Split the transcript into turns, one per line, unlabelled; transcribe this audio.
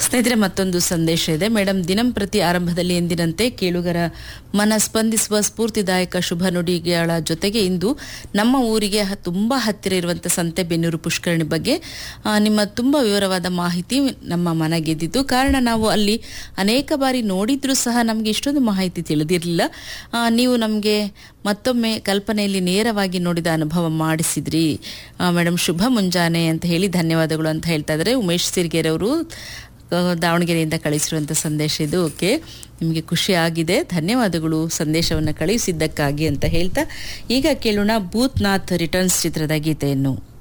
ಸ್ನೇಹಿತರೆ ಮತ್ತೊಂದು ಸಂದೇಶ ಇದೆ ಮೇಡಮ್ ದಿನಂಪ್ರತಿ ಆರಂಭದಲ್ಲಿ ಎಂದಿನಂತೆ ಕೇಳುಗರ ಮನ ಸ್ಪಂದಿಸುವ ಸ್ಫೂರ್ತಿದಾಯಕ ಶುಭ ನುಡಿಗಳ ಜೊತೆಗೆ ಇಂದು ನಮ್ಮ ಊರಿಗೆ ಹ- ತುಂಬಾ ಹತ್ತಿರ ಇರುವಂಥ ಸಂತೆಬೆನ್ನೂರು ಪುಷ್ಕರಣಿ ಬಗ್ಗೆ ಆ, ನಿಮ್ಮ ತುಂಬಾ ವಿವರವಾದ ಮಾಹಿತಿ ನಮ್ಮ ಮನ ಗೆದ್ದಿದ್ದು ಕಾರಣ ನಾವು ಅಲ್ಲಿ ಅನೇಕ ಬಾರಿ ನೋಡಿದ್ರೂ ಸಹ ನಮಗೆ ಇಷ್ಟೊಂದು ಮಾಹಿತಿ ತಿಳಿದಿರಲಿಲ್ಲ ನೀವು ನಮಗೆ ಮತ್ತೊಮ್ಮೆ ಕಲ್ಪನೆಯಲ್ಲಿ ನೇರವಾಗಿ ನೋಡಿದ ಅನುಭವ ಮಾಡಿಸಿದ್ರಿ ಮೇಡಮ್ ಶುಭ ಮುಂಜಾನೆ ಅಂತ ಹೇಳಿ ಧನ್ಯವಾದಗಳು ಅಂತ ಹೇಳ್ತಾ ಇದ್ದಾರೆ ಉಮೇಶ್ ಸಿರ್ಗೆರೆ ಅವರು ಆ, ದಾವಣಗೆರೆಯಿಂದ ಕಳಿಸಿರುವಂಥ ಸಂದೇಶ ಇದು ಓಕೆ ನಿಮಗೆ ಖುಷಿ ಆಗಿದೆ ಧನ್ಯವಾದಗಳು ಸಂದೇಶವನ್ನು ಕಳುಹಿಸಿದ್ದಕ್ಕಾಗಿ ಅಂತ ಹೇಳ್ತಾ ಈಗ ಕೇಳೋಣ ಭೂತ್ನಾಥ್ ರಿಟರ್ನ್ಸ್ ಚಿತ್ರದ ಗೀತೆಯನ್ನು